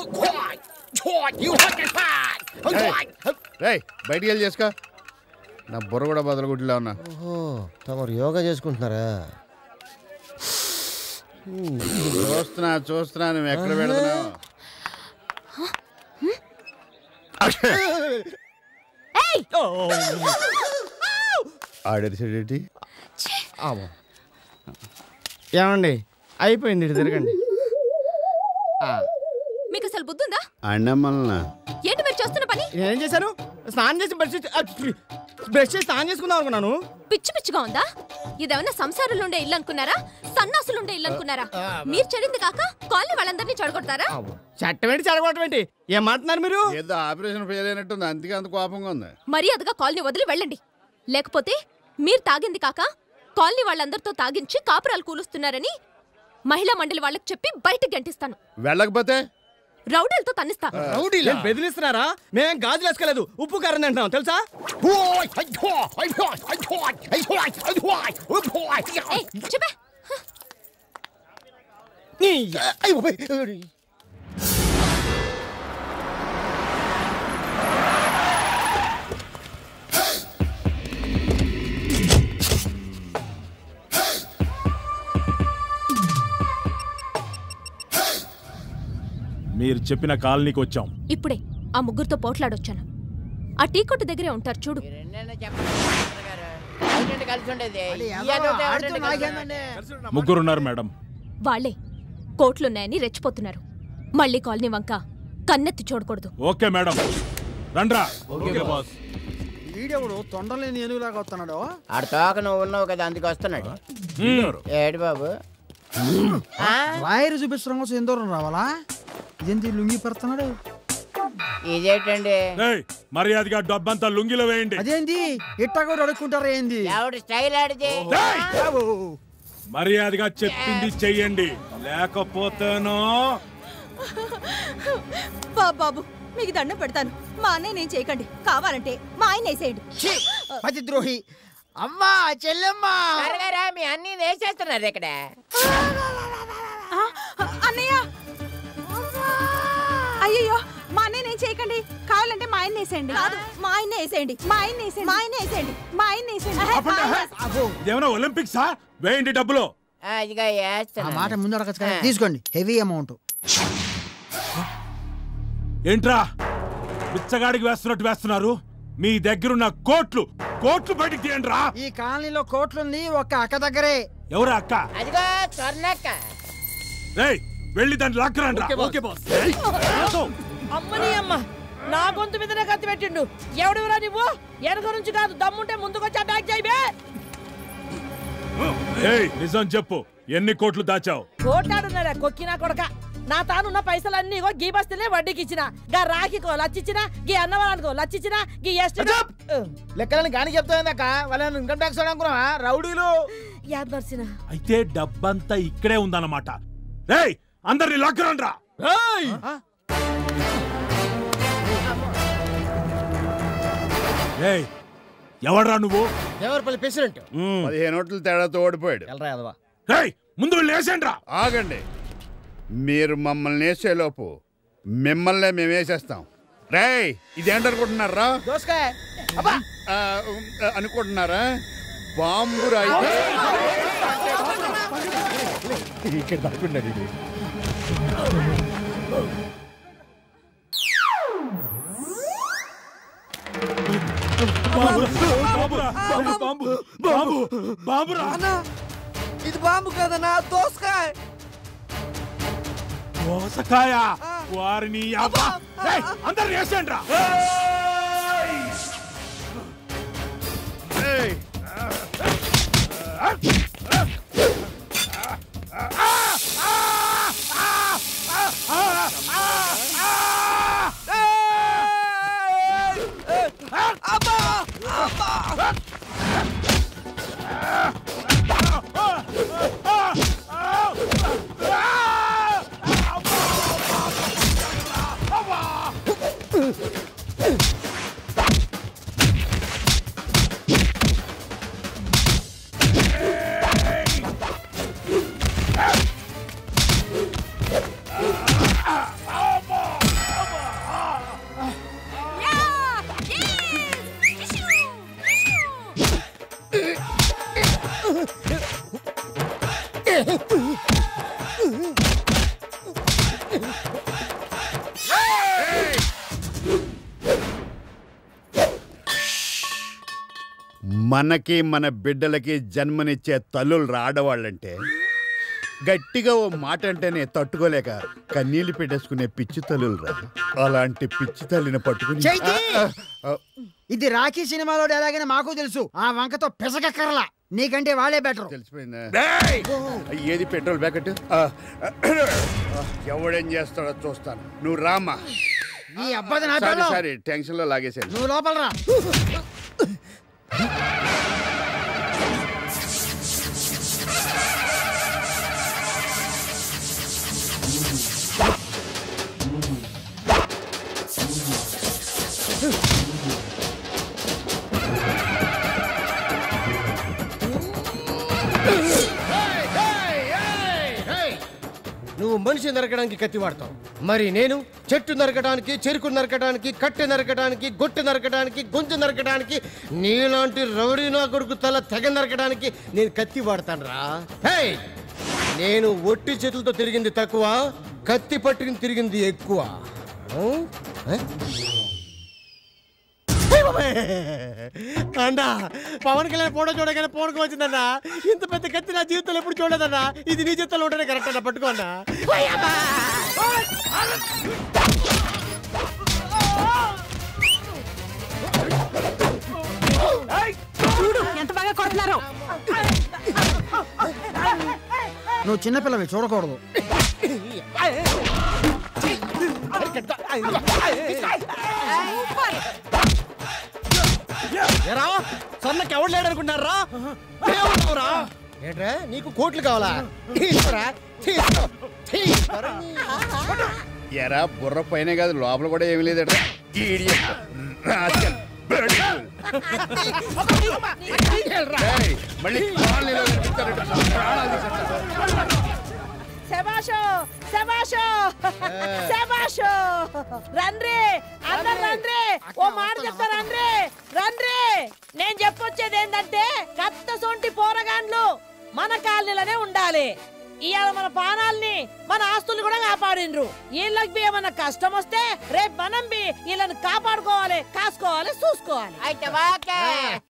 రేయ్ బయటికి వెళ్ళి చేసుకో నా బుర్ర కూడా బదలగుడ్డిలో ఉన్నా ఓహో తమరు యోగా చేసుకుంటున్నారా చూస్తున్నా చూస్తున్నా నువ్వు ఎక్కడ పెడుతున్నావు ఆడేసేటి ఏమండి అయిపోయింది ఇటు తిరగండి మీకు అసలు బుద్ధుందా అన్నమ్మల్నా ఏంటి మీరు చేస్తున్న పని నేనేం చేశాను స్నానం చేసి బ్రష్ చేసి- ఆ, బ్రష్ చేసి స్నానం చేసుకుందాం అనుకున్నాను పిచ్చి పిచ్చిగా ఉందా ఇదేమన్నా సంసారాలు ఉండే ఇల్లు అనుకున్నారా సన్నాసులు ఉండే ఇల్లు అనుకున్నారా మీరు చెడింది కాక కాలనీ వాళ్ళందరినీ చెడగొడతారా చట్టం ఏంటి చెడగొట్టం ఏంటి ఏం మాట్లాడుతున్నారు మీరు ఏదో ఆపరేషన్ ఫెయిల్ అయినట్టుంది అందుకే అంత కోపంగా ఉంది మర్యాదగా కాలనీ వదిలి వెళ్ళండి లేకపోతే మీరు తాగింది కాక కాలనీ వాళ్ళందరితో తాగించి కాపురాలు కూలుస్తున్నారని మహిళా మండలి వాళ్ళకి చెప్పి బయటకు గంటిస్తాను వెళ్ళకపోతే రౌడీలతో తన్నిస్తా ఏం బెదిరిస్తున్నారా మేమేం గాజులు వేసుకోలేదు ఉప్పు కారం తింటున్నాం తెలుసా ఏయ్, చెప్పే మీరు చెప్పిన కాలనీకి వచ్చాం ఇప్పుడే ఆ ముగ్గురితో పోట్లాడొచ్చాను ఆ టీ కొట్టు దగ్గరే ఉంటారు చూడు కలిసి ఉండేది ఈ అదొకటి ఎవరితో కలిసి ఉండదు. ముగ్గురున్నారు మేడం వాళ్లే కోట్లున్నాయని రెచ్చిపోతున్నారు మళ్ళీ కాలనీ వంక కన్నెత్తి చూడకూడదు ఓకే మేడం రండ్రా వీడెవడు తొండలేని ఏనుగులాగా వస్తున్నాడు ఆడ తోక నువ్వు ఉన్నావు కదా అందుకు వస్తున్నాడు ఏడు బాబు ఆ? రాయరు చూపిస్తున్నాం కోసం ఎంత దూరం రావాలా ఇదేంటి లుంగి పెడుతున్నాడు ఇదేంటండి ఏయ్, మర్యాదగా డబ్బంతా లుంగిలో వేయండి అదేంటి ఇట్టా కూడా అడుక్కుంటారా ఏంది ఎవడు స్టైల్ ఆడితే మర్యాదగా చెప్పింది చెయ్యండి లేకపోతేనో బాబు మీకు దండం పెడతాను మా అన్నయ్య నేను చేయకండి కావాలంటే మా ఆయన వేసేయండి పతి ద్రోహి అమ్మా చెల్లెమ్మా త్వరగా మీ అన్ని వేసేస్తున్నారు ఇక్కడ ఆ, అన్నయ్య అయ్యో మా అన్నయ్య నేను చేయకండి కావాలంటే మా ఆయన వేసేయండి కాదు మా ఆయన వేసేయండి మా ఆయన వేసేయండి మా ఆయన వేసేయండి మా ఆయన వేసేయండి ఇదేమైనా ఒలింపిక్సా వేయండి డబ్బులు ఆ, ఇదిగో ఆ వేస్తున్నా మాట ముందు అడగచ్చు కదా తీసుకోండి హెవీ అమౌంట్ ఏంట్రా బిచ్చగాడికి వేస్తున్నట్టు వేస్తున్నారు మీ దగ్గరున్న కోట్లు కోట్లు బయటికి తీయండి రా ఈ కాలనీలో కోట్లుంది ఒక అక్క దగ్గరే ఎవరా అక్క అదిగో స్వర్ణక్క రేయ్ వెళ్ళి దాన్ని లాక్కరండి అమ్మని అమ్మ నా గొంతు మీదనే కత్తి పెట్టిండు ఎవడురా నువ్వు వెనక నుంచి కాదు దమ్ముంటే ముందుకొచ్చి అటాక్ చేయబే ఏయ్ నిజం చెప్పు ఎన్ని కోట్లు దాచావు కోటాడున్నారా కొక్కినా కొడక నా తానున్న పైసలన్నీ ఇగో గీ బస్తీనే వడ్డీకి ఇచ్చిన గా రాఖీకో లచ్చిచ్చిన గీ అన్నవరానికో లచ్చిచ్చిన గీ ఎస్టీ లెక్కలని గాని చెప్తాయిందాక వాళ్ళ ఇన్కమ్ ట్యాక్స్ అనుకున్నావా రౌడీలు యాద్ నర్సిన అయితే డబ్బంతా ఇక్కడే ఉందన్నమాట రేయ్ అందరిని లాక్కరండి రా రేయ్ ఎవడ్రా నువ్వు దేవరపల్లి ప్రెసిడెంట్ పదిహేను ఓట్ల తేడాతో ఓడిపోయాడు వెళ్ళరా యాదవా రేయ్ ముందు వీళ్ళు వేసేయండి రా ఆగండి మీరు మమ్మల్ని వేసేలోపు మిమ్మల్నే మేము వేసేస్తాం రేయ్ ఇదేంటనుకుంటున్నారా దోసకాయ ఆ, ఉమ్, అనుకుంటున్నారా బాంబు రాయి ఇక్కడ తప్పుకున్నాడు బాబురా బాబు బాంబు బాంబు బాంబురా ఇది బాంబు కదనా దోసకాయ దోసకాయ వారిని అబ్బా రేయ్ అందరిని వేసేయండి రా ఏయ్, మనకి మన బిడ్డలకి జన్మనిచ్చే తల్లులు రాడవాళ్ళంటే గట్టిగా ఓ మాట అంటేనే తట్టుకోలేక కన్నీళ్లు పెట్టేసుకునే పిచ్చి తల్లులు రా అలాంటి పిచ్చి తల్లిని పట్టుకుని చైతి! ఆ, ఆ, ఇది రాఖీ సినిమాలో ఎలాగైనా మాకు తెలుసు ఆ వంకతో పిసకక్కర్లా నీకంటే వాళ్ళే బెటర్ తెలిసిపోయిందా ఏది పెట్రోల్ ప్యాకెట్ ఆ, ఎవడేం చేస్తాడో చూస్తాను నువ్వు రామా ఈ అబ్బాయి నా సారీ పిల్లం. సారీ టెన్షన్ లో లాగేశాను నువ్వు లోపల రా నువ్వు మనిషి నరకడానికి కత్తి వాడతావు మరి నేను చెట్టు నరకడానికి చెరుకు నరకడానికి కట్టె నరకడానికి గొట్టె నరకడానికి గొంతు నరకడానికి నీలాంటి రౌడీ నా కొడుకు తల తెగ నరకడానికి నేను కత్తి వాడతాను రా నేను ఒట్టి చేతులతో తిరిగింది తక్కువ కత్తి పట్టుకుని తిరిగింది ఎక్కువ ఆ? ఆ? అన్నా పవన్ కళ్యాణ్ ఫోటో చూడగానే ఫోన్కి వచ్చిందన్నా ఇంత పెద్ద కత్తి నా జీవితంలో ఎప్పుడు చూడదన్నా ఇది నీ జీవితంలో ఉంటేనే కరెక్ట్ అన్న పట్టుకోన్నా చూడు ఎంత బాగా కొడుతున్నారు నువ్వు చిన్నపిల్లవి చూడకూడదు ఏరా సన్నకి ఎవడు లేడు అనుకుంటున్నారా దేవుడురా ఏంట్రా నీకు కోట్లు కావాలా తీసుకోరా తీసుకో తీసుకోరా ఎరా బుర్ర పైన కాదు లోపల కూడా ఏమీ లేదట Idiot. Rascal. Bloody fool. ఏయ్, మళ్ళీ కాలనీలో కనిపిస్తారట. ప్రాణాలు తీసేస్తారు. శబాషో శబాషో శబాషో రండ్రి అందరు రండ్రి ఓ మాట చెప్తా రండ్రి రండ్రి నేను చెప్పొచ్చేది ఏంటంటే కత్త సొంటి పోరగాండ్లు మన కాలనీలోనే ఉండాలి ఇవాళ మన పానాల్ని మన ఆస్తులు కూడా కాపాడిండ్రు వీళ్ళకి బి ఏమన్నా కష్టం వస్తే రేపు మనం బి వీళ్ళని కాపాడుకోవాలి కాసుకోవాలి చూసుకోవాలి అయితే ఓకే